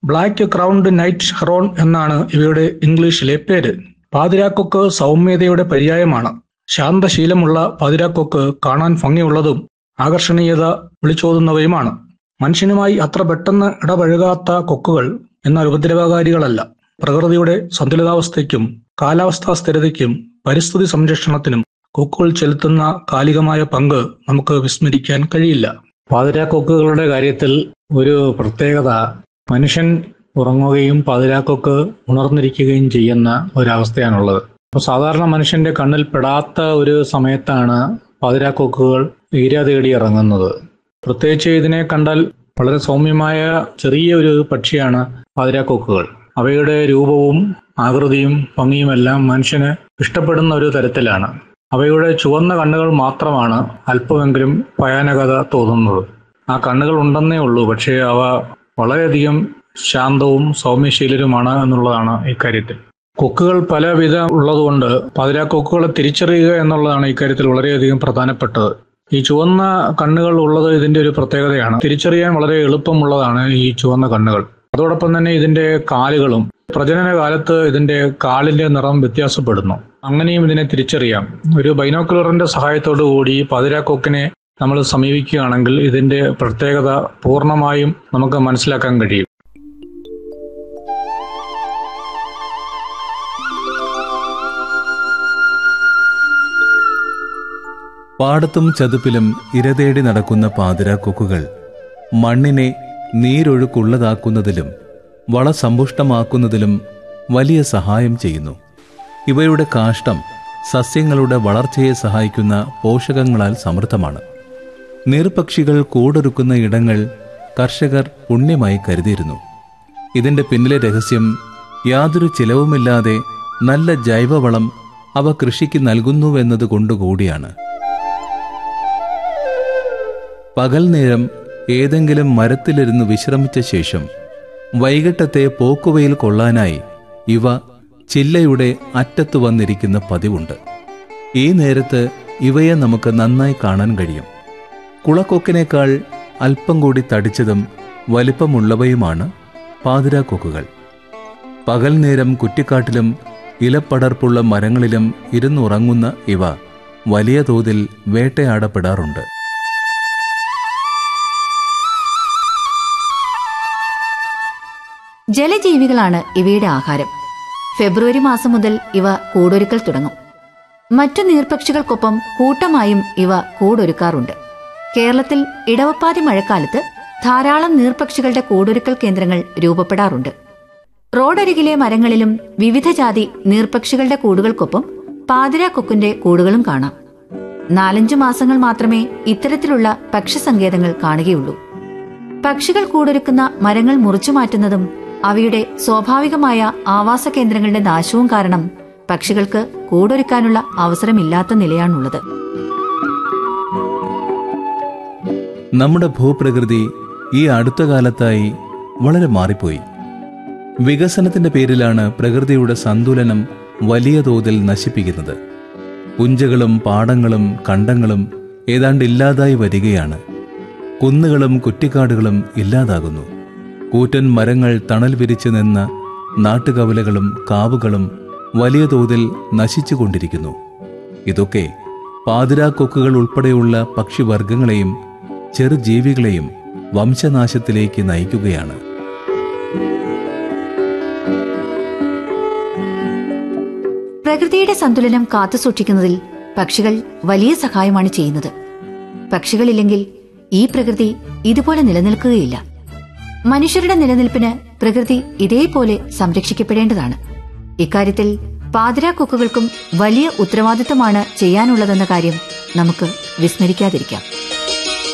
black crowned night heron എന്നാണ് ഇവയുടെ ഇംഗ്ലീഷിലെ പേര് പാതിരാക്കൊക്ക് സൗമ്യതയുടെ പര്യായമാണ് ശാന്തശീലമുള്ള പാതിരാക്കൊക്ക് കാണാൻ ഭംഗിയുള്ളതും ആകർഷണീയത വിളിച്ചോതുന്നവയുമാണ് മനുഷ്യനുമായി അത്ര പെട്ടെന്ന് ഇടപഴകാത്ത കൊക്കുകൾ എന്നാൽ ഉപദ്രവകാരികളല്ല പ്രകൃതിയുടെ സന്തുലിതാവസ്ഥയ്ക്കും കാലാവസ്ഥാ സ്ഥിരതയ്ക്കും പരിസ്ഥിതി സംരക്ഷണത്തിനും കൊക്കുകൾ ചെലുത്തുന്ന കാലികമായ പങ്ക് നമുക്ക് വിസ്മരിക്കാൻ കഴിയില്ല പാതിരാക്കൊക്കുകളുടെ കാര്യത്തിൽ ഒരു പ്രത്യേകത മനുഷ്യൻ ഉറങ്ങുകയും പാതിരാക്കൊക്ക് ഉണർന്നിരിക്കുകയും ചെയ്യുന്ന ഒരവസ്ഥയാണുള്ളത് അപ്പോൾ സാധാരണ മനുഷ്യന്റെ കണ്ണിൽ പെടാത്ത ഒരു സമയത്താണ് പാതിരാക്കൊക്കുകൾ ഇര തേടി ഇറങ്ങുന്നത് പ്രത്യേകിച്ച് ഇതിനെ കണ്ടാൽ വളരെ സൗമ്യമായ ചെറിയ ഒരു പക്ഷിയാണ് പാതിരാക്കൊക്കുകൾ അവയുടെ രൂപവും ആകൃതിയും ഭംഗിയുമെല്ലാം മനുഷ്യന് ഇഷ്ടപ്പെടുന്ന ഒരു തരത്തിലാണ് അവയുടെ ചുവന്ന കണ്ണുകൾ മാത്രമാണ് അല്പമെങ്കിലും ഭയാനകത തോന്നുന്നത് ആ കണ്ണുകൾ ഉണ്ടെന്നേ ഉള്ളൂ പക്ഷേ അവ വളരെയധികം ശാന്തവും സൗമ്യശീലരുമാണ് എന്നുള്ളതാണ് ഇക്കാര്യത്തിൽ കൊക്കുകൾ പലവിധ ഉള്ളതുകൊണ്ട് പതിരാ കൊക്കുകളെ തിരിച്ചറിയുക എന്നുള്ളതാണ് ഇക്കാര്യത്തിൽ വളരെയധികം പ്രധാനപ്പെട്ടത് ഈ ചുവന്ന കണ്ണുകൾ ഉള്ളത് ഇതിന്റെ ഒരു പ്രത്യേകതയാണ് തിരിച്ചറിയാൻ വളരെ എളുപ്പമുള്ളതാണ് ഈ ചുവന്ന കണ്ണുകൾ അതോടൊപ്പം തന്നെ ഇതിന്റെ കാലുകളും പ്രജനന കാലത്ത് ഇതിന്റെ കാലിന്റെ നിറം വ്യത്യാസപ്പെടുന്നു അങ്ങനെയും ഇതിനെ തിരിച്ചറിയാം ഒരു ബൈനോക്കുലറിന്റെ സഹായത്തോടു കൂടി പതിരാക്കൊക്കിനെ നമ്മൾ സമീപിക്കുകയാണെങ്കിൽ ഇതിന്റെ പ്രത്യേകത പൂർണ്ണമായും നമുക്ക് മനസ്സിലാക്കാൻ കഴിയും പാടത്തും ചതുപ്പിലും ഇരതേടി നടക്കുന്ന പാതിരാക്കൊക്കുകൾ മണ്ണിനെ നീരൊഴുക്കുള്ളതാക്കുന്നതിലും വളസമ്പുഷ്ടമാക്കുന്നതിലും വലിയ സഹായം ചെയ്യുന്നു ഇവയുടെ കാഷ്ടം സസ്യങ്ങളുടെ വളർച്ചയെ സഹായിക്കുന്ന പോഷകങ്ങളാൽ സമൃദ്ധമാണ് നീർപക്ഷികൾ കൂടൊരുക്കുന്ന ഇടങ്ങൾ കർഷകർ പുണ്യമായി കരുതിയിരുന്നു ഇതിന്റെ പിന്നിലെ രഹസ്യം യാതൊരു ചിലവുമില്ലാതെ നല്ല ജൈവവളം അവ കൃഷിക്ക് നൽകുന്നുവെന്നത് കൊണ്ടുകൂടിയാണ് പകൽ നേരം ഏതെങ്കിലും മരത്തിലിരുന്ന് വിശ്രമിച്ച ശേഷം വൈകിട്ടത്തെ പോക്കുവയിൽ കൊള്ളാനായി ഇവ ചില്ലയുടെ അറ്റത്ത് വന്നിരിക്കുന്ന പതിവുണ്ട് ഈ നേരത്ത് ഇവയെ നമുക്ക് നന്നായി കാണാൻ കഴിയും കുളക്കൊക്കിനേക്കാൾ അല്പം കൂടി തടിച്ചതും വലിപ്പമുള്ളവയുമാണ് പാതിരാക്കൊക്കുകൾ പകൽ നേരം കുറ്റിക്കാട്ടിലും ഇലപ്പടർപ്പുള്ള മരങ്ങളിലും ഇരുന്നുറങ്ങുന്ന ഇവ വലിയ തോതിൽ വേട്ടയാടപ്പെടാറുണ്ട് ജലജീവികളാണ് ഇവയുടെ ആഹാരം ഫെബ്രുവരി മാസം മുതൽ ഇവ കൂടൊരുക്കൽ തുടങ്ങും മറ്റു നീർപക്ഷികൾക്കൊപ്പം കൂട്ടമായും ഇവ കൂടൊരുക്കാറുണ്ട് കേരളത്തിൽ ഇടവപ്പാതി മഴക്കാലത്ത് ധാരാളം നീർപക്ഷികളുടെ കൂടൊരുക്കൽ കേന്ദ്രങ്ങൾ രൂപപ്പെടാറുണ്ട് റോഡരികിലെ മരങ്ങളിലും വിവിധ ജാതി നീർപക്ഷികളുടെ കൂടുകൾക്കൊപ്പം പാതിരാക്കൊക്കിന്റെ കൂടുകളും കാണാം നാലഞ്ചു മാസങ്ങൾ മാത്രമേ ഇത്തരത്തിലുള്ള പക്ഷിസങ്കേതങ്ങൾ കാണുകയുള്ളൂ പക്ഷികൾ കൂടൊരുക്കുന്ന മരങ്ങൾ മുറിച്ചു മാറ്റുന്നതും അവയുടെ സ്വാഭാവികമായ ആവാസ കേന്ദ്രങ്ങളുടെ നാശവും കാരണം പക്ഷികൾക്ക് കൂടൊരുക്കാനുള്ള അവസരമില്ലാത്ത നിലയാണുള്ളത് നമ്മുടെ ഭൂപ്രകൃതി ഈ അടുത്ത കാലത്തായി വളരെ മാറിപ്പോയി വികസനത്തിന്റെ പേരിലാണ് പ്രകൃതിയുടെ സന്തുലനം വലിയ തോതിൽ നശിപ്പിക്കുന്നത് പുഞ്ചകളും പാടങ്ങളും കണ്ടങ്ങളും ഏതാണ്ട് ഇല്ലാതായി വരികയാണ് കുന്നുകളും കുറ്റിക്കാടുകളും ഇല്ലാതാകുന്നു കൂറ്റൻ മരങ്ങൾ തണൽ വിരിച്ചു നിന്ന നാട്ടുകവലകളും കാവുകളും വലിയ തോതിൽ നശിച്ചുകൊണ്ടിരിക്കുന്നു ഇതൊക്കെ പാതിരാക്കൊക്കുകൾ ഉൾപ്പെടെയുള്ള പക്ഷിവർഗങ്ങളെയും ചെറുജീവികളെയും വംശനാശത്തിലേക്ക് നയിക്കുകയാണ് പ്രകൃതിയുടെ സന്തുലനം കാത്തുസൂക്ഷിക്കുന്നതിൽ പക്ഷികൾ വലിയ സഹായമാണ് ചെയ്യുന്നത് പക്ഷികളില്ലെങ്കിൽ ഈ പ്രകൃതി ഇതുപോലെ നിലനിൽക്കുകയില്ല മനുഷ്യരുടെ നിലനിൽപ്പിന് പ്രകൃതി ഇതേപോലെ സംരക്ഷിക്കപ്പെടേണ്ടതാണ് ഇക്കാര്യത്തിൽ പാതിരാക്കൊക്കുകൾക്കും വലിയ ഉത്തരവാദിത്തമാണ് ചെയ്യാനുള്ളതെന്ന കാര്യം നമുക്ക് വിസ്മരിക്കാതിരിക്കാം